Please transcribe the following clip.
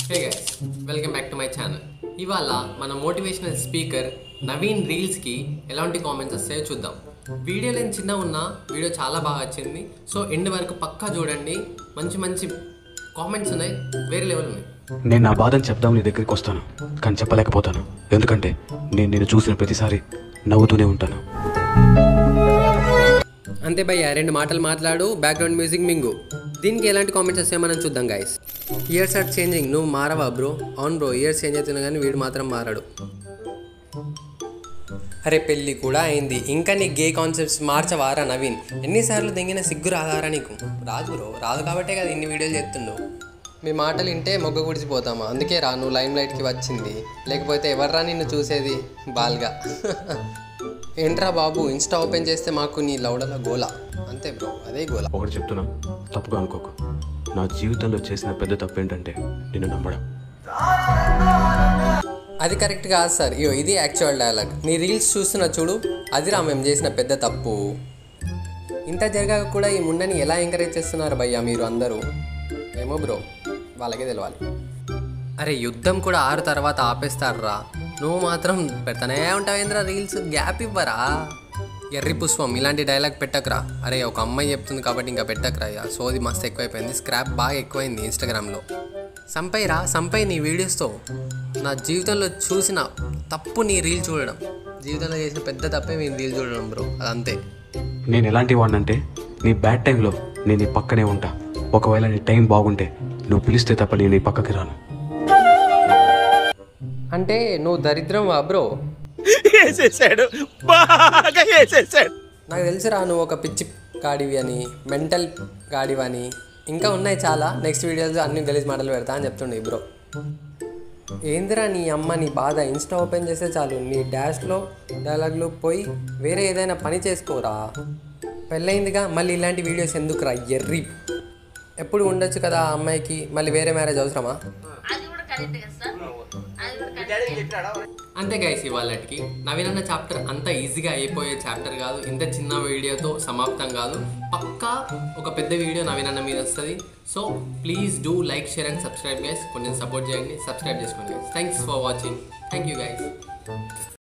hey guys welcome back to my channel ఇవాళ మన motivational speaker Naveen రీల్స్కి ఎలాంటి కామెంట్స్ వస్తాయో చూద్దాం వీడియో లేని చిన్న ఉన్నా వీడియో చాలా బాగా వచ్చింది సో ఎండ్ వరకు పక్కా చూడండి మంచి మంచి కామెంట్స్ ఉన్నాయి వేరే లెవెల్ ఉన్నాయి నేను నా బాధను చెప్దాం నీ దగ్గరికి వస్తాను కానీ చెప్పలేకపోతాను ఎందుకంటే నేను నేను చూసిన ప్రతిసారి నవ్వుతూనే ఉంటాను అంతే భయ్య రెండు మాటలు మాట్లాడు బ్యాక్గ్రౌండ్ మ్యూజిక్ మింగు దీనికి ఎలాంటి కామెంట్స్ వస్తాయో మనం చూద్దాం గైస్ ఇయర్స్ ఆర్ చేంజింగ్ నువ్వు మారవా బ్రో అవును బ్రో ఇయర్స్ చేంజ్ అవుతున్నా కానీ వీడు మాత్రం మారాడు అరే పెళ్ళి కూడా అయింది ఇంకా నీ గే కాన్సెప్ట్స్ మార్చవారా నవీన్ ఎన్నిసార్లు దెంగిన సిగ్గు రాదారా నీకు రాదు బ్రో రాదు కాబట్టే కదా ఇన్ని వీడియోలు చేస్తుండు మీ మాటలు వింటే మొగ్గ గుడిచిపోతామా అందుకే రా నువ్వు లైమ్ లైట్కి వచ్చింది లేకపోతే ఎవర్రా నిన్ను చూసేది బాల్గా ఏంట్రా బాబు ఇన్స్టా ఓపెన్ చేస్తే మాకు నీ లౌడల గోల అంతే బ్రో అదే గోల ఒకటి చెప్తున్నా తప్పుగా అనుకోకు నా జీవితంలో చేసిన పెద్ద తప్పు ఏంటంటే నిన్ను నమ్మడం అది కరెక్ట్ కాదు సార్ ఇయో ఇది యాక్చువల్ డైలాగ్ నీ రీల్స్ చూస్తున్న చూడు అదిరా మేము చేసిన పెద్ద తప్పు ఇంత జరగాక కూడా ఈ ముండని ఎలా ఎంకరేజ్ చేస్తున్నారు భయ్యా మీరు అందరూ ఏమో బ్రో వాళ్ళకే తెలవాలి అరే యుద్ధం కూడా ఆరు తర్వాత ఆపేస్తారా నువ్వు మాత్రం పెడతానే ఉంటావేంద్రా రీల్స్ గ్యాప్ ఇవ్వరా ఎర్రి పుష్పం ఇలాంటి డైలాగ్ పెట్టకరా అరే ఒక అమ్మాయి చెప్తుంది కాబట్టి ఇంకా పెట్టకరా ఇక సోది మస్తు ఎక్కువైపోయింది స్క్రాప్ బాగా ఎక్కువైంది ఇన్స్టాగ్రామ్లో సంపైరా సంపై నీ వీడియోస్తో నా జీవితంలో చూసిన తప్పు నీ రీల్ చూడడం జీవితంలో చేసిన పెద్ద తప్పే మీ రీల్ చూడడం బ్రో అదంతే నేను ఎలాంటి వాడినంటే నీ బ్యాడ్ టైంలో నేను నీ పక్కనే ఉంటా ఒకవేళ నీ టైం బాగుంటే నువ్వు పిలిస్తే తప్ప నేను నీ పక్కకి రాను అంటే నువ్వు దరిద్రం వా బ్రో వేసేసాడు బాగా వేసేసాడు నాకు తెలుసురా నువ్వు ఒక పిచ్చి గాడివి అని మెంటల్ గాడివి అని ఇంకా ఉన్నాయి చాలా నెక్స్ట్ వీడియోస్ అన్ని గలీజ్ మాటలు పెడతా అని చెప్తుండే బ్రో ఏందిరా నీ అమ్మ నీ బాధ ఇన్స్టా ఓపెన్ చేస్తే చాలు నీ డాష్లో డైలాగ్లో పోయి వేరే ఏదైనా పని చేసుకోరా పెళ్ళయిందిగా మళ్ళీ ఇలాంటి వీడియోస్ ఎందుకురా ఎర్రి ఎప్పుడు ఉండొచ్చు కదా ఆ అమ్మాయికి మళ్ళీ వేరే మ్యారేజ్ అవసరమా అది కూడా కరెక్ట్ కదా సార్ అది కూడా కరెక్ట్ అంతే గైస్ ఇవాళకి నవీన్ అన్న చాప్టర్ అంత ఈజీగా అయిపోయే చాప్టర్ కాదు ఇంత చిన్న వీడియోతో సమాప్తం కాదు పక్కా ఒక పెద్ద వీడియో నవీన్ అన్న మీద వస్తుంది so please do like share and subscribe guys కొంచెం సపోర్ట్ చేయండి సబ్స్క్రైబ్ చేసుకోండి guys thanks for watching thank you guys